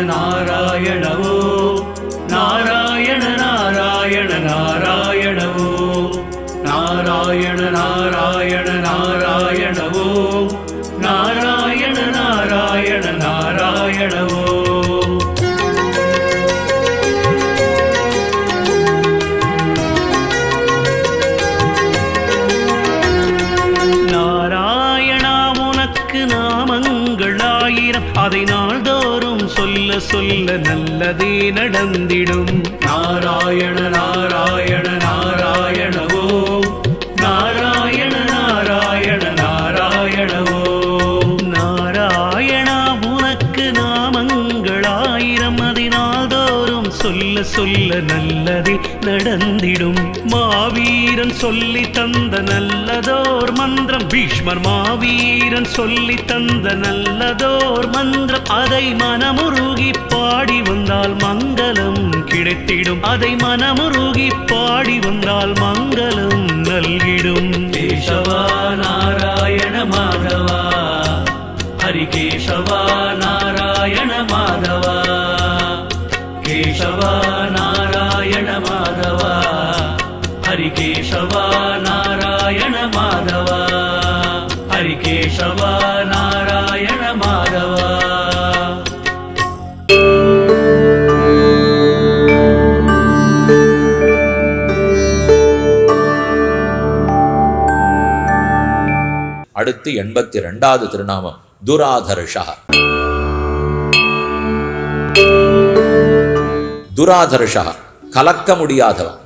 நாராயணவோ நாராயண நாராயண நாராயணவோ நாராயண நாராயண நாராயணவோ நாராயண நாராயண நாராயணவோ நாராயணா உனக்கு நாமங்கள் ஆயிரம் அதை நாள்தோறும் சொல்ல சொல்ல நல்லதே நடந்திடும் நாராயண நாராயண நாராயணவோ நாராயண நாராயண நாராயணவோ நாராயணா உனக்கு நாமங்கள் ஆயிரம் அதை நாள்தோறும் சொல்ல சொல்ல நல்லதே நடந்திடும் மாவீரன் சொல்லி தந்த நல்லதோர் மந்திரம் பீஷ்மர் மாவீரன் சொல்லி தந்த நல்லதோர் மந்திரம் அதை மனமுருகி பாடி வந்தால் மங்களம் கிடைத்திடும் அதை மனமுருகி பாடி வந்தால் மங்களம் நல்கிடும் கேசவா நாராயண மாதவா ஹரிகேசவா நாராயண மாதவா கேசவா நாராயண மாதவா ஹரிகேசவா நாராயண மாதவா ஹரிகேசவா நாராயண மாதவா அடுத்து எண்பத்தி ரெண்டாவது திருநாமம் துராதர்ஷா துராதர்ஷா கலக்க முடியாதவன்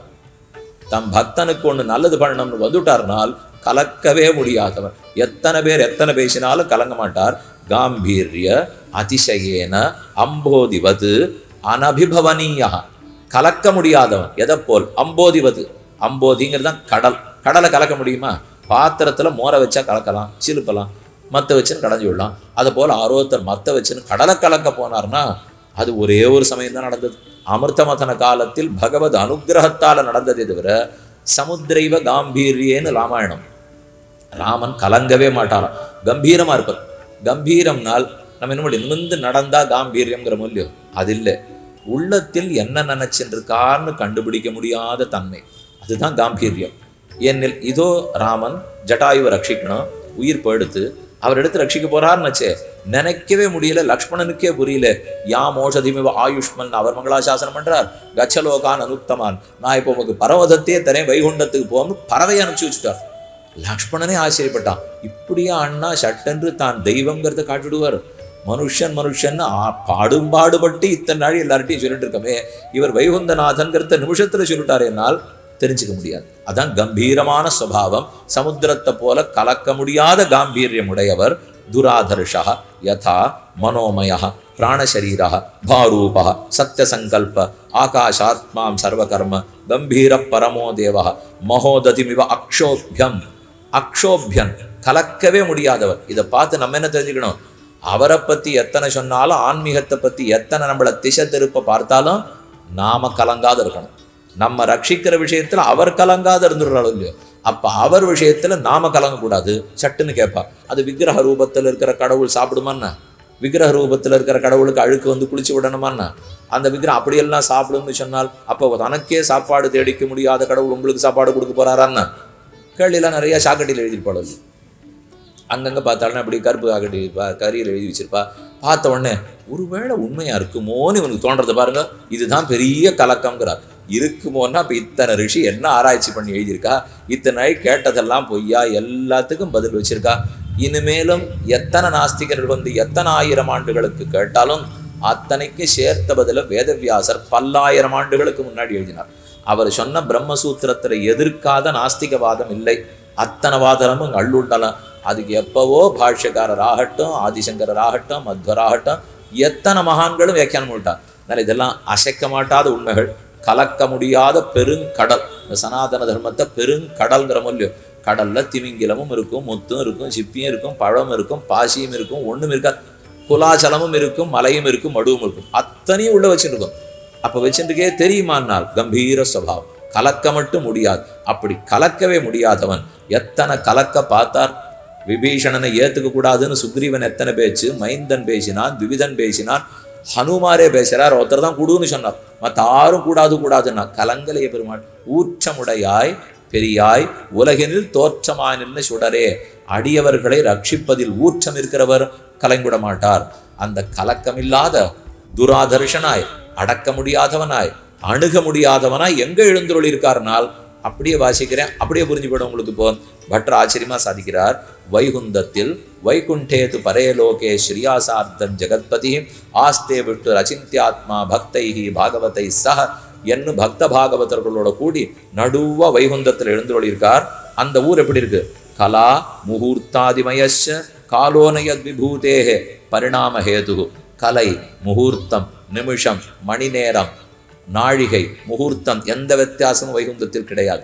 தம் பக்தனுக்கு ஒண்ணு நல்லது பண்ணணும்னு வந்துட்டார்னால் கலக்கவே முடியாதவன் எத்தனை பேர் எத்தனை பேசினாலும் கலங்க மாட்டார் காம்பீரிய அதிசயேன அம்போதிவது அனபிபவனீயா கலக்க முடியாதவன் எதை போல் அம்போதிவது அம்போதிங்கிறது தான் கடல் கடலை கலக்க முடியுமா பாத்திரத்துல மோரை வச்சா கலக்கலாம் சிலுப்பலாம் மத்த வச்சுன்னு கடைஞ்சி விடலாம் அதை போல ஆரோத்தர் மத்த வச்சுன்னு கடலை கலக்க போனார்னா அது ஒரே ஒரு சமயம் தான் நடந்தது அமிர்தமதன காலத்தில் பகவத் அனுகிரகத்தால நடந்ததே தவிர சமுத்திரைவ காம்பீரியேன்னு ராமாயணம் ராமன் கலங்கவே மாட்டாராம் கம்பீரமா இருப்பார் கம்பீரம்னால் நம்ம என்ன பண்ணி நிமிர்ந்து நடந்தா காம்பீரியம்ங்கிற மூலியம் அது இல்லை உள்ளத்தில் என்ன நினைச்சுட்டு இருக்கான்னு கண்டுபிடிக்க முடியாத தன்மை அதுதான் காம்பீரியம் என்னில் இதோ ராமன் ஜட்டாயுவை ரட்சிக்கணும் உயிர் போயிடுத்து அவர் எடுத்து ரட்சிக்க போறாருன்னு வச்சே நினைக்கவே முடியல லக்ஷ்மணனுக்கே புரியல யா மோஷதிமிவ ஆயுஷ்மன் அவர் மங்களாசாசனம் பண்றார் கச்சலோகான் அனுத்தமான் நான் இப்போ உமக்கு பரவதத்தையே தரேன் வைகுண்டத்துக்கு போகணும் பறவை அனுப்பிச்சு வச்சுட்டார் லக்ஷ்மணனே ஆச்சரியப்பட்டான் இப்படியா அண்ணா சட்டென்று தான் தெய்வங்கிறத காட்டிடுவார் மனுஷன் மனுஷன் ஆ- பாடும் பாடுபட்டு இத்தனை நாள் எல்லார்ட்டையும் சொல்லிட்டு இருக்கமே இவர் வைகுந்தநாதன்கிறத நிமிஷத்துல சொல்லிட்டார் என்னால் தெரிஞ்சுக்க முடியாது அதான் கம்பீரமான சுபாவம் சமுத்திரத்தை போல கலக்க முடியாத காம்பீரியம் உடையவர் துராதர்ஷா யதா மனோமய பிராணசரீர பாரூப சத்தியசங்கல்ப ஆகாஷாத்மாம் சர்வகர்ம கம்பீர பரமோ தேவ மகோததிமிவ அக்ஷோபியம் அக்ஷோபியன் கலக்கவே முடியாதவர் இதை பார்த்து நம்ம என்ன தெரிஞ்சுக்கணும் அவரை பத்தி எத்தனை சொன்னாலும் ஆன்மீகத்தை பத்தி எத்தனை நம்மளை திசை திருப்ப பார்த்தாலும் நாம கலங்காத இருக்கணும் நம்ம ரட்சிக்கிற விஷயத்துல அவர் கலங்காத இருந்துடுறாலும் இல்லையோ அப்ப அவர் விஷயத்துல நாம கலங்கக்கூடாது சட்டுன்னு கேட்பா அது விக்கிரக ரூபத்துல இருக்கிற கடவுள் சாப்பிடுமான்னா விக்கிரக ரூபத்துல இருக்கிற கடவுளுக்கு அழுக்கு வந்து குளிச்சு விடணுமான்னா அந்த விக்கிரம் அப்படியெல்லாம் சாப்பிடும்னு சொன்னால் அப்போ தனக்கே சாப்பாடு தேடிக்க முடியாத கடவுள் உங்களுக்கு சாப்பாடு கொடுக்க போறாரான்னா கேள்வியெல்லாம் நிறைய சாக்கட்டியில் எழுதியிருப்பாள் அங்கங்கே பார்த்தாலும் அப்படி கருப்பு காக்கட்டி பா- கரியில் எழுதி வச்சிருப்பா பார்த்த உடனே ஒருவேளை உண்மையா இருக்குமோன்னு இவனுக்கு தோன்றதை பாருங்க இதுதான் பெரிய கலக்கம்ங்கிறார் இருக்குமோன்னா இப்போ இத்தனை ரிஷி என்ன ஆராய்ச்சி பண்ணி எழுதியிருக்கா இத்தனை நாள் கேட்டதெல்லாம் பொய்யா எல்லாத்துக்கும் பதில் வச்சிருக்கா இனிமேலும் எத்தனை நாஸ்திகர்கள் வந்து எத்தனை ஆயிரம் ஆண்டுகளுக்கு கேட்டாலும் அத்தனைக்கு சேர்த்த பதில வேதவியாசர் பல்லாயிரம் ஆண்டுகளுக்கு முன்னாடி எழுதினார் அவர் சொன்ன பிரம்மசூத்திரத்துல எதிர்க்காத நாஸ்திகவாதம் இல்லை அத்தனை வாதனமும் அள்ளுண்டலாம் அதுக்கு எப்பவோ பாஷ்யக்காரர் ஆகட்டும் ஆதிசங்கரர் ஆகட்டும் மத்வர் ஆகட்டும் எத்தனை மகான்களும் வியாக்கியானம் பண்ணிட்டார் அதனால இதெல்லாம் அசைக்க மாட்டாத உண்மைகள் கலக்க முடியாத பெருங்கடல் இந்த சனாதன தர்மத்தை பெருங்கடல்ங்கிற மூலியம் கடல்ல திமிங்கிலமும் இருக்கும் முத்தும் இருக்கும் சிப்பியும் இருக்கும் பழமும் இருக்கும் பாசியும் இருக்கும் ஒண்ணும் இருக்காது குலாச்சலமும் இருக்கும் மலையும் இருக்கும் மடுவும் இருக்கும் அத்தனையும் உள்ள வச்சுருக்கும் அப்ப வச்சுருக்கே தெரியுமானால் கம்பீர சுபாவம் கலக்க மட்டும் முடியாது அப்படி கலக்கவே முடியாதவன் எத்தனை கலக்க பார்த்தார் விபீஷணனை ஏத்துக்க கூடாதுன்னு சுக்ரீவன் எத்தனை பேச்சு மைந்தன் பேசினான் விவிதன் பேசினான் ஹனுமாரே பேசுறார் ஒருத்தர் தான் கூடுன்னு சொன்னார் மற்ற யாரும் கூடாது கூடாதுன்னா கலங்கலைய பெருமாள் ஊற்றமுடையாய் பெரியாய் உலகினில் தோற்றமாய் நின்று சுடரே அடியவர்களை ரட்சிப்பதில் ஊற்றம் இருக்கிறவர் கலங்கிட மாட்டார் அந்த கலக்கமில்லாத துராதர்ஷனாய் அடக்க முடியாதவனாய் அணுக முடியாதவனாய் எங்க எழுந்துருள் இருக்காருனால் அப்படியே வாசிக்கிறேன் அப்படியே புரிஞ்சு போயிடும் உங்களுக்கு இப்போ பட்டர் ஆச்சரியமா சாதிக்கிறார் வைகுந்தத்தில் வைகுண்டேது பரேலோகே ஸ்ரீயாசார்த்தம் ஜெகத்பதி ஆஸ்தே விட்டு ரச்சிந்தியாத்மா பக்தைஹி பாகவதை சஹ என்று பக்த பாகவதர்களோட கூடி நடுவ வைகுந்தத்தில் எழுந்துள்ளிருக்கார் அந்த ஊர் எப்படி இருக்கு கலா முகூர்த்தாதிமயச்ச காலோனயத் விபூதேஹே பரிணாம ஹேது கலை முகூர்த்தம் நிமிஷம் மணி நேரம் நாழிகை முகூர்த்தம் எந்த வித்தியாசமும் வைகுந்தத்தில் கிடையாது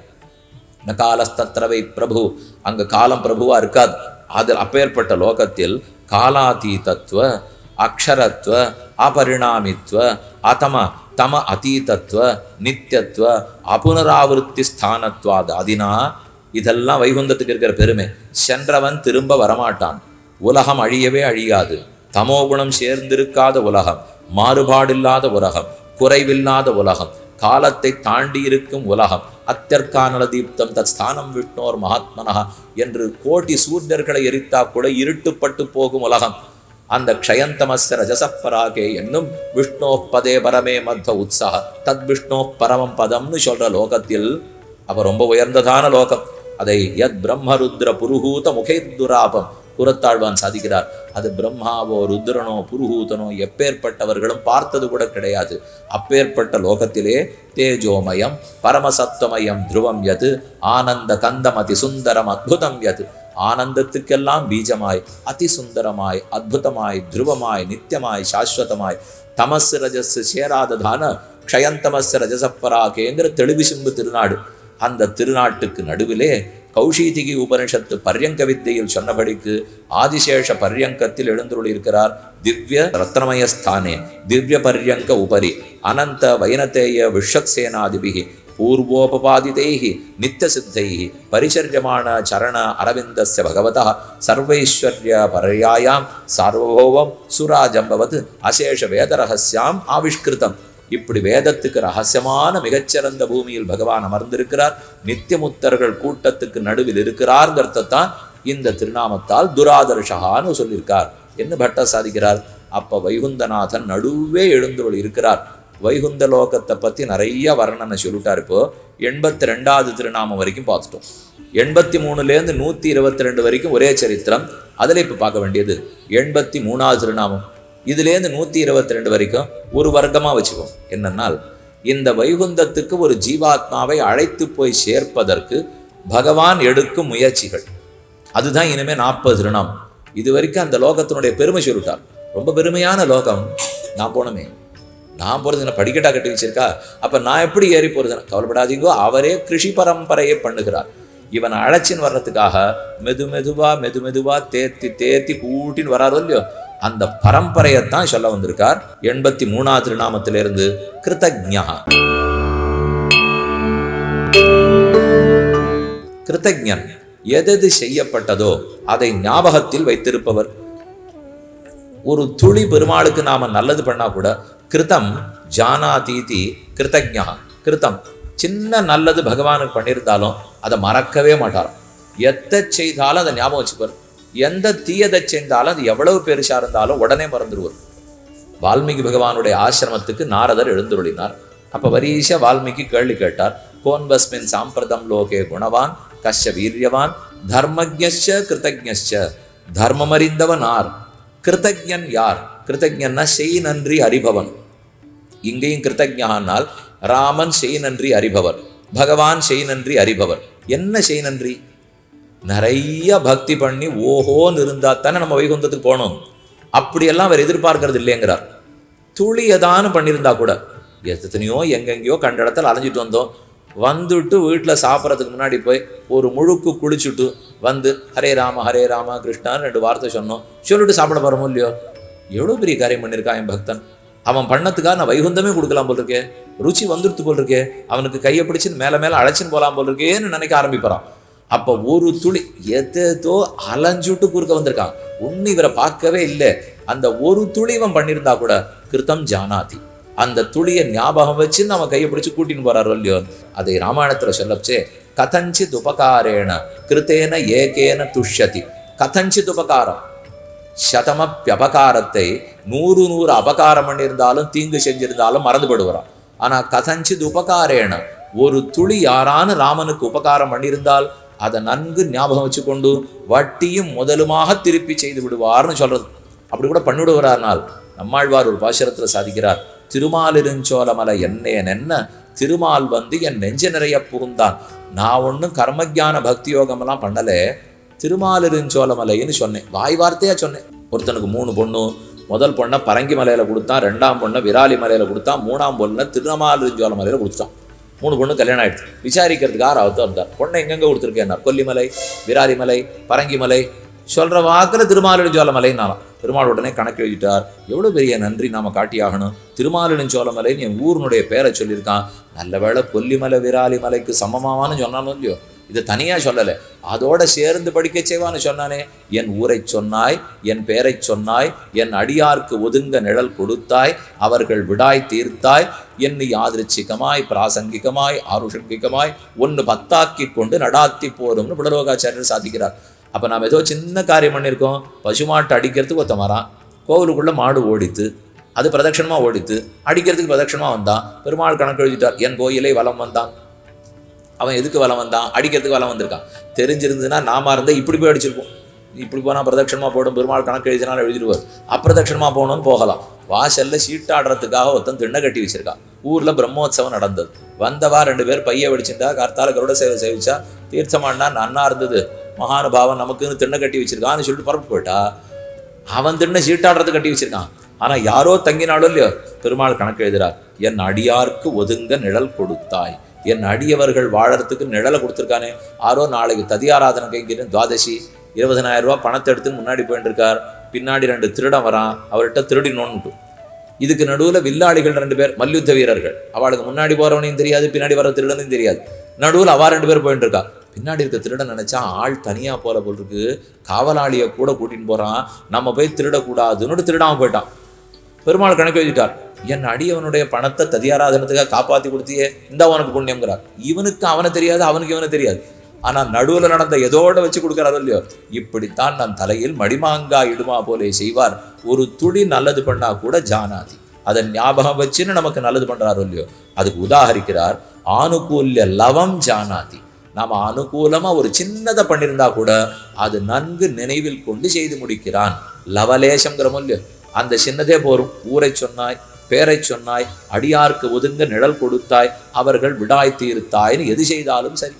ந காலஸ்தத்ரவை பிரபு அங்க காலம் பிரபுவா இருக்காது அதில் அப்பேற்பட்ட லோகத்தில் காலாதீதத்துவ அக்ஷரத்துவ அபரிணாமித்வ அதம தம அதீதத்துவ நித்தியத்துவ அபுனராவிருத்தி ஸ்தானத்வாத் அதினா இதெல்லாம் வைகுந்தத்துக்கு இருக்கிற பெருமை சென்றவன் திரும்ப வரமாட்டான் உலகம் அழியவே அழியாது தமோகுணம் சேர்ந்திருக்காத உலகம் மாறுபாடில்லாத உலகம் குறைவில்லாத உலகம் காலத்தை தாண்டி இருக்கும் உலகம் அத்தியற்கானல தீப்தம் தத் ஸ்தானம் விஷ்ணோர் மகாத்மனஹா என்று கோட்டி சூரியர்களை எரித்தா கூட இருட்டுப்பட்டு போகும் உலகம் அந்த க்ஷயந்தமஸ்ய ரஜசப்பராகே என்னும் விஷ்ணோ பதே பரமே மத்வ உற்சாக தத் விஷ்ணோ பரமம் பதம்னு சொல்ற லோகத்தில் அவ ரொம்ப உயர்ந்ததான லோகம் அதை யத் பிரம்மருத்ர புருஹூத முகைத்துராபம் குரத்தாழ்வான் சாதிக்கிறார் அது பிரம்மாவோ ருத்ரனோ புருஹூதனோ எப்பேற்பட்டவர்களும் பார்த்தது கூட கிடையாது அப்பேற்பட்ட லோகத்திலே தேஜோமயம் பரமசத்துவமயம் துருவம் யது ஆனந்த கந்தம் அதி சுந்தரம் அத்புதம் யது ஆனந்தத்துக்கெல்லாம் பீஜமாய் அதி சுந்தரமாய் அத்புதமாய் துருவமாய் நித்தியமாய் சாஸ்வதமாய் தமசு ரஜஸ் சேராததான க்ஷயந்தமஸ் ரஜசப்பராகேங்கிற தெளிவு சிம்பு திருநாடு அந்த திருநாட்டுக்கு நடுவிலே கௌஷீதிகி உபனிஷத்து பர்யங்க வித்தையில் சொன்னபடிக்கு ஆதிசேஷ பர்யங்கத்தில் எழுந்துள்ளிருக்கிறார் திவ்ய ரத்னமய ஸ்தானே திவ்ய பர்யங்க உபரி அனந்த வைனதேய விஷக்சேனாதிபிகி பூர்வோபபாதிதைः நித்தியசித்தைः परिचर्यमाण चरण अरविन्दस्य भगवतः सर्वैश्वर्य पर्यायां सार्वभौमं सुराजம்பவத் அசேஷ வேதரகசியாம் ஆவிஷ்கிருதம் இப்படி வேதத்துக்கு ரகசியமான மிகச்சிறந்த பூமியில் பகவான் அமர்ந்திருக்கிறார் நித்தியமுத்தர்கள் கூட்டத்துக்கு நடுவில் இருக்கிறார்ங்கிறதான் இந்த திருநாமத்தால் துராதர்ஷகான்னு சொல்லியிருக்கார் என்ன பட்ட சாதிக்கிறார் அப்ப வைகுந்தநாதன் நடுவே எழுந்தருள் இருக்கிறார் வைகுந்த லோகத்தை பத்தி நிறைய வர்ணனை சொல்லிட்டார் இப்போ எண்பத்தி ரெண்டாவது திருநாமம் வரைக்கும் பார்த்துட்டோம் எண்பத்தி மூணுலேருந்து நூற்றி இருபத்தி ரெண்டு வரைக்கும் ஒரே சரித்திரம் அதில் இப்போ பார்க்க வேண்டியது எண்பத்தி மூணாவது திருநாமம் இதுலேருந்து நூற்றி இருபத்தி ரெண்டு வரைக்கும் ஒரு வர்க்கமாக வச்சுக்கோம் என்னன்னால் இந்த வைகுந்தத்துக்கு ஒரு ஜீவாத்மாவை அழைத்து போய் சேர்ப்பதற்கு பகவான் எடுக்கும் முயற்சிகள் அதுதான் இனிமேல் நாற்பது திருநாமம் இது வரைக்கும் அந்த லோகத்தினுடைய பெருமை சொல்லிட்டார் ரொம்ப பெருமையான லோகம் நான் போனமே நான் போகிறது என்ன படிக்கட்டா கட்டி வச்சிருக்கா அப்போ நான் எப்படி ஏறி போகிறது கவலைப்படாதீங்கோ அவரே கிருஷி பரம்பரையை பண்ணுகிறார் இவனை அழைச்சின்னு வர்றதுக்காக மெது மெதுவா மெது மெதுவா தேத்தி தேத்தி கூட்டின்னு வராரோ இல்லையோ அந்த பரம்பரையைத்தான் சொல்ல வந்திருக்கார் எண்பத்தி மூணாவது திருநாமத்திலிருந்து கிருத்தஜ்ஞா கிருத்தஜன் எதெது செய்யப்பட்டதோ அதை ஞாபகத்தில் வைத்திருப்பவர் ஒரு துளி பெருமாளுக்கு நாம நல்லது பண்ணா கூட கிருத்தம் ஜானாதீதி கிருத்தஜா கிருத்தம் சின்ன நல்லது பகவானுக்கு பண்ணியிருந்தாலும் அதை மறக்கவே மாட்டாராம் எத்தை செய்தாலும் அதை ஞாபகம் வச்சுப்பார் எந்த தீயதை செஞ்சாலும் அது எவ்வளவு பெருசா இருந்தாலும் உடனே மறந்துடுவார் வால்மீகி பகவானுடைய ஆசிரமத்துக்கு நாரதர் எழுந்துருளினார் அப்ப வரிச வால்மீகி கேள்வி கேட்டார் கோன்வஸ்மின் சாம்பிரதம் லோகே குணவான் கஷ்ய வீரியவான் தர்மஜ்ஞ கிருத்தஜ்ஞ தர்மமறிந்தவன் ஆர் கிருத்தஜன் யார் கிருத்தஜன்னா செய் நன்றி அறிபவன் இங்கேயும் கிருத்தஜானால் ராமன் செய் நன்றி அறிபவர் பகவான் செய் நன்றி அறிபவர் என்ன செய் நன்றி நிறைய பக்தி பண்ணி ஓஹோன்னு இருந்தா தானே நம்ம வைகுந்தத்துக்கு போகணும் அப்படியெல்லாம் அவர் எதிர்பார்க்கறது இல்லைங்கிறார் துளி ஏதானு பண்ணியிருந்தா கூட எத்தனையோ எங்கெங்கேயோ கண்ட இடத்துல அலைஞ்சிட்டு வந்தோம் வந்துட்டு வீட்டில் சாப்பிட்றதுக்கு முன்னாடி போய் ஒரு முழுக்கு குளிச்சுட்டு வந்து ஹரே ராம ஹரே ராம கிருஷ்ணான்னு ரெண்டு வார்த்தை சொன்னோம் சொல்லிட்டு சாப்பிட போகிறோமோ இல்லையோ எவ்வளோ பெரிய காரியம் பண்ணியிருக்கான் என் பக்தன் அவன் பண்ணத்துக்காக நான் வைகுந்தமே கொடுக்கலாம் போல் இருக்கே ருச்சி வந்துடுத்து போல் இருக்கே அவனுக்கு கையை பிடிச்சின்னு மேலே மேலே அழைச்சின்னு போகலாம் போல் இருக்கேன்னு நினைக்க ஆரம்பிப்பான் அப்போ ஒரு துளி எதேதோ அலைஞ்சுட்டு குறுக்க வந்திருக்கான் ஒன்று இவரை பார்க்கவே இல்லை அந்த ஒரு துளி இவன் பண்ணியிருந்தா கூட கிருத்தம் ஜானாதி அந்த துளியை ஞாபகம் வச்சு நம்ம கையை பிடிச்சு கூட்டின்னு போறாரு இல்லையோ அதை ராமாயணத்துல சொல்லச்சே கதஞ்சித் உபகாரேன கிருத்தேன ஏகேன துஷ்யதி கதஞ்சித் உபகாரம் சதமப்பியபகாரத்தை நூறு நூறு அபகாரம் பண்ணியிருந்தாலும் தீங்கு செஞ்சிருந்தாலும் மறந்து போடுவாராம் ஆனா கதஞ்சித் உபகாரேன ஒரு துளி யாரான ராமனுக்கு உபகாரம் பண்ணியிருந்தால் அதை நன்கு ஞாபகம் வச்சுக்கொண்டு வட்டியும் முதலுமாக திருப்பி செய்து விடுவார்னு சொல்றது அப்படி கூட பண்ணிவிடுவார்னால் நம்மாழ்வார் ஒரு பாசுரத்துல சாதிக்கிறார் திருமாலிருஞ்சோலமலை என்னேன் என்ன திருமால் வந்து என் நெஞ்ச நிறைய புகுந்தான் நான் ஒன்றும் கர்மஜான பக்தி யோகமெல்லாம் பண்ணலை திருமாலிருஞ்சோலமலைன்னு சொன்னேன் வாய் வார்த்தையா சொன்னேன் ஒருத்தனுக்கு மூணு பொண்ணு முதல் பொண்ணை பரங்கி மலையில கொடுத்தான் ரெண்டாம் பொண்ணை விராலி மலையில கொடுத்தான் மூணாம் பொண்ணை திருமாலிருஞ்சோல மலையில கொடுத்தான் மூணு பொண்ணு கல்யாணம் ஆயிடுச்சு விசாரிக்கிறதுக்கு ஆறாவது இருந்தார் பொண்ணை எங்கெங்க கொடுத்துருக்கேன் கொல்லிமலை விராலிமலை பரங்கிமலை சொல்ற வாக்குல திருமாலிருஞ்சோலமலைன்னாலாம் பெருமாள் உடனே கணக்கு எழுதிட்டார் எவ்வளவு பெரிய நன்றி நாம காட்டியாகணும் திருமாலிருஞ்சோலமலைன்னு என் ஊரினுடைய பேரை சொல்லியிருக்கான் நல்ல வேளை கொல்லிமலை விராலி மலைக்கு சமமாவான்னு சொன்னாலும் இல்லையோ இது தனியா சொல்லலை அதோட சேர்ந்து படிக்க செய்வான்னு சொன்னானே என் ஊரை சொன்னாய் என் பேரைச் சொன்னாய் என் அடியார்க்கு ஒதுங்க நிழல் கொடுத்தாய் அவர்கள் விடாய் தீர்த்தாய் என்னை யாதிருச்சிகமாய் பிராசங்கிகமாய் ஆருஷங்கிகமாய் ஒன்று பத்தாக்கி கொண்டு நடாத்தி போரும்னு புடலோகாச்சாரியர் சாதிக்கிறார் அப்போ நாம் ஏதோ சின்ன காரியம் பண்ணியிருக்கோம் பசுமாட்டை அடிக்கிறதுக்கு ஒருத்தன் வரான் கோவிலுக்குள்ள மாடு ஓடித்து அது பிரதட்சணமாக ஓடித்து அடிக்கிறதுக்கு பிரதட்சணமாக வந்தான் பெருமாள் கணக்கு எழுதிட்டார் என் கோயிலை வலம் வந்தான் அவன் எதுக்கு வலம் வந்தான் அடிக்கிறதுக்கு வலம் வந்திருக்கான் தெரிஞ்சிருந்ததுன்னா நாம இருந்தால் இப்படி போய் அடிச்சிருப்போம் இப்படி போனால் பிரதட்சணமாக போடும் பெருமாள் கணக்கு எழுதினாலும் எழுதிடுவார் அப்பிரதட்சணமாக போகணும்னு போகலாம் வாசல்ல சீட்டாடுறதுக்காக ஒருத்தன் திண்ணை கட்டி வச்சிருக்கான் ஊர்ல பிரம்மோத்சவம் நடந்தது வந்தவா ரெண்டு பேர் பைய வெடிச்சிருந்தா கர்த்தால கருட சேவை சேவிச்சா தீர்த்தமாடினா நன்னா இருந்தது மகானுபாவன் நமக்குன்னு திண்ணை கட்டி வச்சிருக்கான்னு சொல்லிட்டு புறப்பட்டு போயிட்டா அவன் திண்ணை சீட்டாடுறது கட்டி வச்சிருக்கான் ஆனா யாரோ தங்கினாலும் இல்லையோ பெருமாள் கணக்கு எழுதுறார் என் அடியார்க்கு ஒதுங்க நிழல் கொடுத்தாய் என் அடியவர்கள் வாழறதுக்கு நிழலை கொடுத்துருக்கானே ஆரோ நாளைக்கு ததியாராதனை கைங்கிட்டு துவாதசி இருபதனாயிரம் ரூபாய் பணத்தை எடுத்துன்னு முன்னாடி போயிட்டு இருக்கார் பின்னாடி ரெண்டு திருடன் வரான் அவர்கிட்ட திருடினோன்னுட்டு இதுக்கு நடுவுல வில்லாளிகள் ரெண்டு பேர் மல்யுத்த வீரர்கள் அவளுக்கு முன்னாடி போறவனையும் தெரியாது பின்னாடி வர திருடனையும் தெரியாது நடுவுல அவ ரெண்டு பேர் போயிட்டு இருக்கா பின்னாடி இருக்க திருடன் நினைச்சா ஆள் தனியா போல போல் இருக்கு காவலாளியை கூட கூட்டின்னு போறான் நம்ம போய் திருடக்கூடாதுன்னு திருடாம போயிட்டான் பெருமாள் கணக்கு எழுதிட்டார் என் அடியவனுடைய பணத்தை ததியாராதனத்துக்காக காப்பாத்தி கொடுத்தியே இந்த உனக்கு புண்ணியம்ங்கிறார் இவனுக்கு அவனை தெரியாது அவனுக்கு இவனை தெரியாது ஆனா நடுவுல நடந்த எதோட வச்சு கொடுக்கறாரோ இல்லையோ இப்படித்தான் நான் தலையில் மடிமாங்கா இடுமா போலே செய்வார் ஒரு துளி நல்லது பண்ணா கூட ஜானாதி அதை ஞாபகம் வச்சுன்னு நமக்கு நல்லது பண்றாரோ இல்லையோ அதுக்கு உதாகரிக்கிறார் ஆனுகூல்ய லவம் ஜானாதி நாம அனுகூலமா ஒரு சின்னதை பண்ணியிருந்தா கூட அது நன்கு நினைவில் கொண்டு செய்து முடிக்கிறான் லவலேசம்ங்கிறமோ இல்லையோ அந்த சின்னதே போரும் ஊரை சொன்னாய் பேரை சொன்னாய் அடியார்க்கு ஒதுங்க நிழல் கொடுத்தாய் அவர்கள் விடாய் தீர்த்தாய்னு எது செய்தாலும் சரி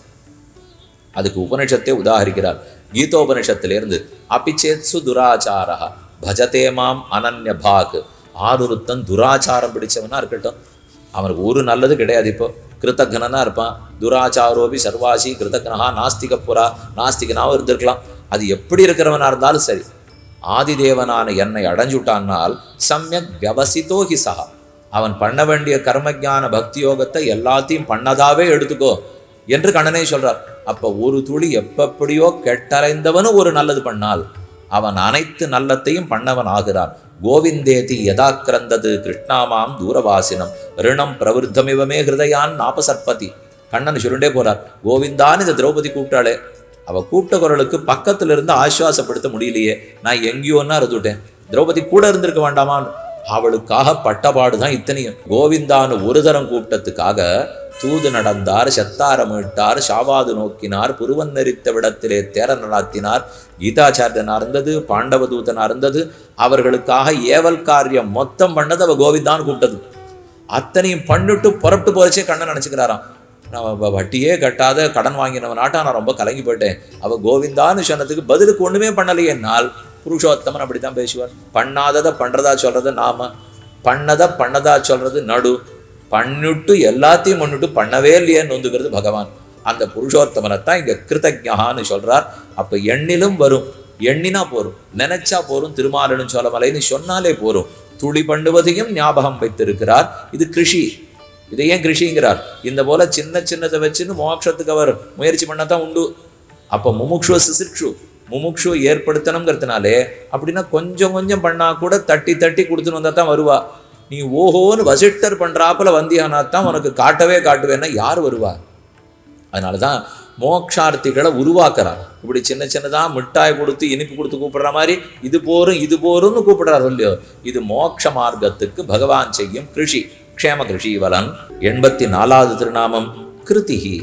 அதுக்கு உபனிஷத்தை உதாகரிக்கிறார் கீதோபனிஷத்திலிருந்து அபிச்சேத்சு துராச்சாரா பஜதே மாம் அனன்ய பாக் ஆருருத்தன் துராச்சாரம் பிடிச்சவனா இருக்கட்டும் அவனுக்கு ஒரு நல்லது கிடையாது இப்போ கிருத்தக்னா இருப்பான் துராச்சாரோபி சர்வாசி கிருத்தக்னஹா நாஸ்திக புறா நாஸ்திகனாவும் இருந்திருக்கலாம் அது எப்படி இருக்கிறவனா இருந்தாலும் சரி ஆதிதேவனான என்னை அடைஞ்சுட்டான்னால் சமயக் வியவசித்தோ ஹி சஹா அவன் பண்ண வேண்டிய கர்மஞான பக்தி யோகத்தை எல்லாத்தையும் பண்ணதாவே எடுத்துக்கோ என்று கண்ணனே சொல்றார் அப்ப ஒரு துளி எப்படியோ கெட்டறைந்தவனும் ஒரு நல்லது பண்ணால் அவன் அனைத்து நல்லத்தையும் பண்ணவன் ஆகிறான் கோவிந்தேதி யதா கிரந்தது கிருஷ்ணாமாம் தூரவாசினம் ரிணம் பிரவருத்தமிவமே ஹிருதயான் நாபசற்பதி கண்ணன் சுருண்டே போறார் கோவிந்தான்னு இந்த திரௌபதி கூப்பிட்டாளே அவ கூப்பிட்ட குரலுக்கு பக்கத்துல இருந்து ஆசுவாசப்படுத்த முடியலையே நான் எங்கேயோன்னா இருந்துட்டேன் திரௌபதி கூட இருந்திருக்க வேண்டாமான்னு அவளுக்காக பட்டபாடு தான் இத்தனையும் கோவிந்தான்னு ஒரு தரம் கூப்பிட்டதுக்காக தூது நடந்தார் செத்தார மீட்டார் ஷாவாது நோக்கினார் புருவன் நெறித்த விடத்திலே தேர நடாத்தினார் கீதாச்சாரியனா இருந்தது பாண்டவதூதனா இருந்தது அவர்களுக்காக ஏவல் காரியம் மொத்தம் பண்ணது அவ கோவிந்தான்னு கூப்பிட்டது அத்தனையும் பண்ணிட்டு புறப்பட்டு போச்சே கண்ணன் நினச்சிக்கிறாராம் நான் வ- வட்டியே கட்டாத கடன் வாங்கினவனாட்டா நான் ரொம்ப கலங்கி போயிட்டேன் அவ கோவிந்தான்னு சொன்னதுக்கு பதிலுக்கு ஒண்ணுமே பண்ணலையேனால் புருஷோத்தமன் அப்படித்தான் பேசுவார் பண்ணாததை பண்றதா சொல்றது நாம பண்ணதை பண்ணதா சொல்றது நடு பண்ணிட்டு எல்லாத்தையும் பண்ணிட்டு பண்ணவே இல்லையேன்னு நொந்துக்கிறது பகவான் அந்த புருஷோத்தமனைத்தான் இங்க கிருதஜகான்னு சொல்றார் அப்ப எண்ணிலும் வரும் எண்ணினா போரும் நினைச்சா போரும் திருமாலனும் சோழமலைன்னு சொன்னாலே போரும் துளி பண்ணுவதையும் ஞாபகம் வைத்திருக்கிறார் இது கிருஷி இதை ஏன் கிருஷிங்கிறார் இந்த போல சின்ன சின்னதை வச்சுன்னு மோட்சத்துக்கு அவர் முயற்சி பண்ணத்தான் உண்டு அப்போ முமுக்ஷுவ சிசிக்ஷு முமுக்ஷு ஏற்படுத்தணுங்கிறதுனாலே அப்படின்னா கொஞ்சம் கொஞ்சம் பண்ணா கூட தட்டி தட்டி கொடுத்துன்னு வந்தா தான் வருவா நீ ஓஹோன்னு வசிட்டர் பண்றாப்புல வந்தியானா தான் உனக்கு காட்டவே காட்டுவேன்னா யார் வருவா அதனால தான் மோக்ஷார்த்திகளை உருவாக்குறார் இப்படி சின்ன சின்னதா மிட்டாய் கொடுத்து இனிப்பு கொடுத்து கூப்பிடுற மாதிரி இது போரும் இது போரும்னு கூப்பிடுறாரு இல்லையோ இது மோட்ச மார்க்கத்துக்கு பகவான் செய்யும் கிருஷி க்ஷேம கிருஷி வலன் எண்பத்தி நாலாவது திருநாமம் கிருதிகி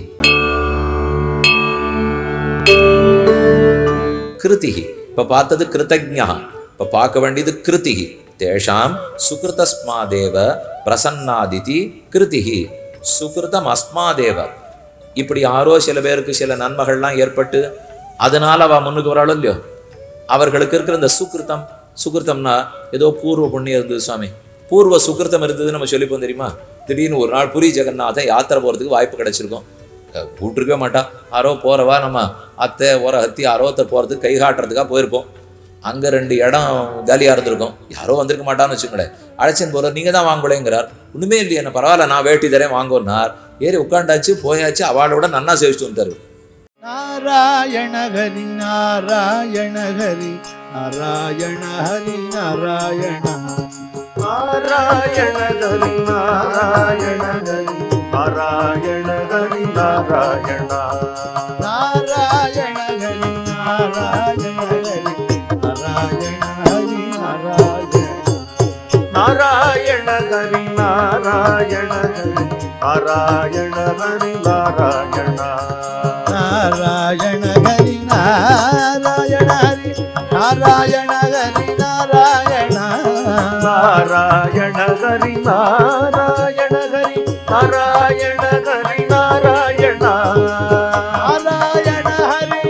கிருதிகி இப்ப பார்த்தது கிருதஜா இப்ப பார்க்க வேண்டியது கிருதிகி தேஷாம் சுகிருதஸ்மாதேவ பிரசன்னாதிதி கிருதிகி சுகிருதம் அஸ்மாதேவ இப்படி யாரோ சில பேருக்கு சில நன்மைகள்லாம் ஏற்பட்டு அதனால அவ முன்னுக்கு வராளோ இல்லையோ அவர்களுக்கு இருக்கிற இந்த சுக்கிருத்தம் சுக்கிருத்தம்னா ஏதோ பூர்வ புண்ணியம் இருந்தது சுவாமி பூர்வ சுக்கிருத்தம் இருந்தது நம்ம சொல்லிப்போம் தெரியுமா திடீர்னு ஒரு நாள் புரி ஜெகநாதன் யாத்திரை போகிறதுக்கு வாய்ப்பு கிடைச்சிருக்கும் அஹ் கூப்பிட்டுருக்கவே மாட்டா யாரோ போகிறவா நம்ம அத்தை ஓர ஹத்தி யாரோ ஒருத்தர் போகிறதுக்கு கை காட்டுறதுக்காக போயிருப்போம் அங்கே ரெண்டு இடம் காலியாக இருந்திருக்கும் யாரோ வந்திருக்க மாட்டான்னு வச்சுக்கோங்களேன் அழைச்சின்னு போகிறார் நீங்கள் தான் வாங்கலேங்கிறார் ஒன்றுமே இல்லையே என்ன பரவாயில்ல நான் வேட்டி தரேன் வாங்கோன்னார் ஏறி உட்காண்டாச்சு போயாச்சு அவளை விட நன்னா சேவிச்சுட்டு வந்துட்டாரு நாராயண ஹரி நாராயண ஹரி நாராயண ஹரி நாராயண நாராயண ஹரி நாராயண ஹரி நாராயண ஹரி நாராயண நாராயண ஹரி நாராயண ஹரி நாராயண ஹரி நாராயண நாராயண ஹரி நாராயண ஹரி நாராயண ஹரி நாராயண நாராயண ஹரி நாராயண ஹரி நாராயண ஹரி நாராயண நாராயண ஹரி நாராயண ஹரி நாராயண ஹரி நாராயண நாராயண ஹரி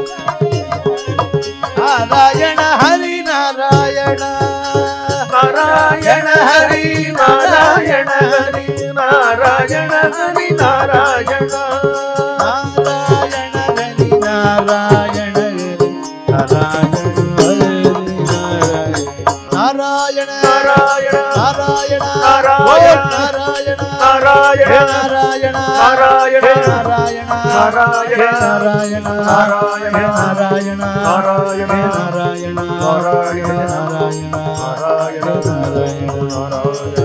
நாராயண ஹரி நாராயண நாராயண ஹரி நாராயண ஹரி நாராயண ஹரி நாராயண நாராயண ஹரி நாராயண ஹரி நாராயண நாராயண நாராயண நாராயண நாராயண நாராயண நாராயண நாராயண நாராயண நாராயண நாராயண நாராயண நாராயண நாராயண நாராயண நாராயண நாராயண நாராயண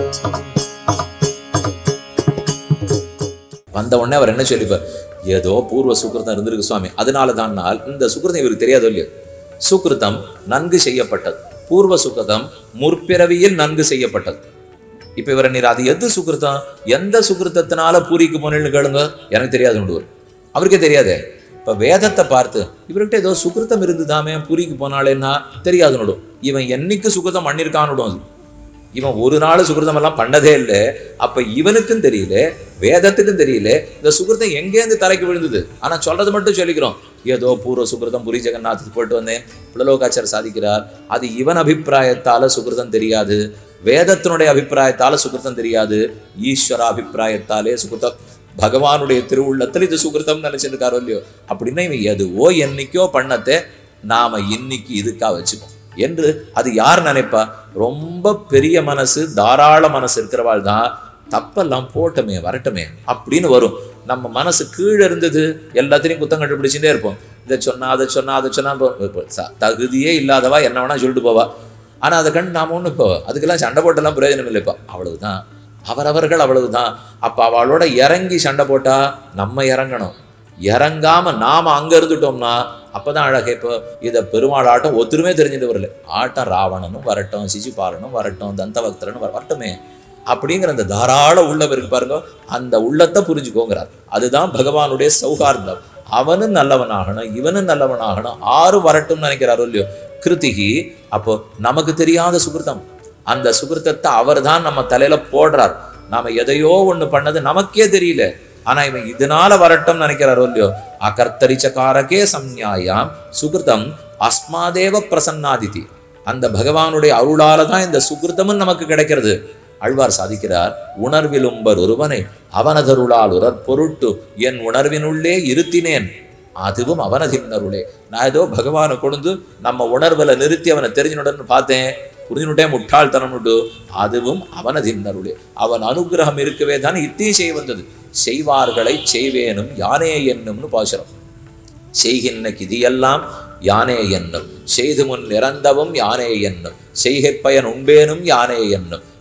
வந்த உடனே அவர் என்ன சொல்லிப்பார் ஏதோ பூர்வ சுக்கிருதம் இருந்திருக்கு சுவாமி அதனால தான் இந்த சுக்கிருதம் இவருக்கு தெரியாதோ இல்லையோ சுக்கிருதம் நன்கு செய்யப்பட்டது பூர்வ சுக்கிருதம் முற்பிறவியில் நன்கு செய்யப்பட்டது இப்ப இவரை நீர் அது எது சுக்கிருத்தம் எந்த சுக்கிருத்தத்தினால பூரிக்கு போனேன்னு கேளுங்க எனக்கு தெரியாது அவருக்கே தெரியாதே இப்ப வேதத்தை பார்த்து இவர்கிட்ட ஏதோ சுக்கிருத்தம் இருந்துதாமே பூரிக்கு போனாலேன்னா தெரியாது நடும் இவன் என்னைக்கு சுக்கிருத்தம் பண்ணியிருக்கான்னு அது இவன் ஒரு நாள் சுகிருதம் எல்லாம் பண்ணதே இல்லை அப்ப இவனுக்கும் தெரியல வேதத்துக்கும் தெரியல இந்த சுகிருதம் எங்கேருந்து தலைக்கு விழுந்தது ஆனா சொல்றது மட்டும் சொல்லிக்கிறோம் ஏதோ பூர்வ சுகிருதம் புரி ஜெகநாத்துக்கு போயிட்டு வந்தேன் புலலோகாச்சார் சாதிக்கிறார் அது இவன் அபிப்பிராயத்தால சுகிருதம் தெரியாது வேதத்தினுடைய அபிப்பிராயத்தால சுகிருதம் தெரியாது ஈஸ்வர அபிப்பிராயத்தாலே சுகிருதம் பகவானுடைய திருவுள்ளத்தில் இது சுகிருதம் நினைச்சிருக்காரோ இல்லையோ அப்படின்னா இவன் எதுவோ என்னைக்கோ பண்ணத்தை நாம இன்னைக்கு இதுக்கா வச்சுப்போம் என்று அது யார் நினைப்பா ரொம்ப பெரிய மனசு தாராள மனசு இருக்கிறவாள் தான் தப்பெல்லாம் போட்டமே வரட்டுமே அப்படின்னு வரும் நம்ம மனசு கீழே இருந்தது எல்லாத்தையும் குத்தம் கண்டுபிடிச்சுட்டே இருப்போம் இதை சொன்னா அதை சொன்னா அதை சொன்னா இப்போ- இப்போ ச- தகுதியே இல்லாதவா என்ன வேணா சொல்லிட்டு போவா ஆனா அதை கண்டு நாம ஒண்ணு இப்போ அதுக்கெல்லாம் சண்டை போட்டெல்லாம் பிரயோஜனம் இல்லை இப்போ அவ்வளவுதான் அவரவர்கள் அவ்வளவுதான் அப்ப அவளோட இறங்கி சண்டை போட்டா நம்ம இறங்கணும் இறங்காம நாம அங்க இருந்துட்டோம்னா அப்பதான் அழகே இப்போ இதை பெருமாள் ஆட்டம் ஒத்துருமே தெரிஞ்சுட்டு வரல ஆட்டம் ராவணனும் வரட்டும் சிசுபாலனும் வரட்டும் தந்தபக்தரனும் வர- வரட்டுமே அப்படிங்கிற அந்த தாராள உள்ளம் இருக்கு பாருங்க அந்த உள்ளத்தை புரிஞ்சுக்கோங்கிறார் அதுதான் பகவானுடைய சௌகார்தம் அவனும் நல்லவனாகணும் இவனும் நல்லவனாகணும் ஆறு வரட்டும்னு நினைக்கிறாரோ இல்லையோ கிருத்திகி அப்போ நமக்கு தெரியாத சுகிருத்தம் அந்த சுகிருத்தத்தை அவர் தான் நம்ம தலையில போடுறார் நாம எதையோ ஒண்ணு பண்ணது நமக்கே தெரியல ஆனா இவன் இதனால வரட்டும் நினைக்கிறாரோ இல்லையோ அகர்த்தரிச்சகாரகே சம்ஞாயாம் சுகிருதம் அஸ்மாதேவ பிரசன்னாதிதி அந்த பகவானுடைய அருளால தான் இந்த சுகிருத்தமும் நமக்கு கிடைக்கிறது ஆழ்வார் சாதிக்கிறார் உணர்விலும்பர் ஒருவனை அவனதருளால் உரற் பொருட்டு என் உணர்வினுள்ளே இருத்தினேன் அதுவும் அவனதின்னருளே நான் ஏதோ பகவானை கொண்டு நம்ம உணர்வுல நிறுத்தி அவனை தெரிஞ்சுனுடன்னு பார்த்தேன் புரிஞ்சுனுட்டே முட்டாள்தனம்னுட்டு அதுவும் அவனதின்னருளே அவன் அனுகிரகம் இருக்கவே தான் இத்தீ செய்ய வந்தது செய்வார்களை செய்வேனும் யானே என்னும்னு பாசுரம் செய்கின்ற கிதியெல்லாம் யானே என்னும் செய்து முன் இறந்தவும் யானே என்னும் செய்கைப் பயன் உண்பேனும் யானே என்னும்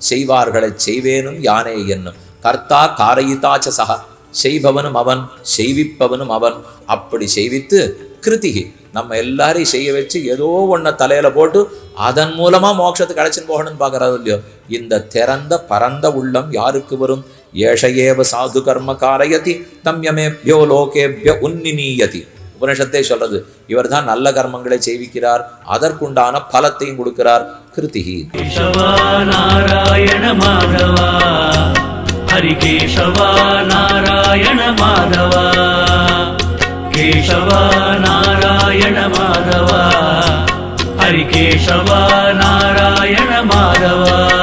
செய்வார்களைச் செய்வேனும் யானே என்னும் கர்த்தா காரயிதாச்ச சக செய்பவனும் அவன் செய்விப்பவனும் அவன் அப்படி செய்வித்து கிருதிகி நம்ம எல்லாரையும் செய்ய வச்சு ஏதோ ஒன்றை தலையில போட்டு அதன் மூலமா மோட்சத்துக்கு அழைச்சின்னு போகணும்னு பார்க்கறது இல்லையோ இந்த திறந்த பரந்த உள்ளம் யாருக்கு வரும் ஏஷையேவ சாது கர்ம காரயதி தம்யமேபியோ லோகேபிய உன்னினீயதி உபனிஷத்தே சொல்றது இவர்தான் நல்ல கர்மங்களை செய்விக்கிறார் அதற்குண்டான பலத்தையும் கொடுக்கிறார் கிருதிகி கேசவா நாராயண மாதவா ஹரிகேசவா நாராயண மாதவா கேசவா நாராயண மாதவா ஹரிகேசவா நாராயண மாதவா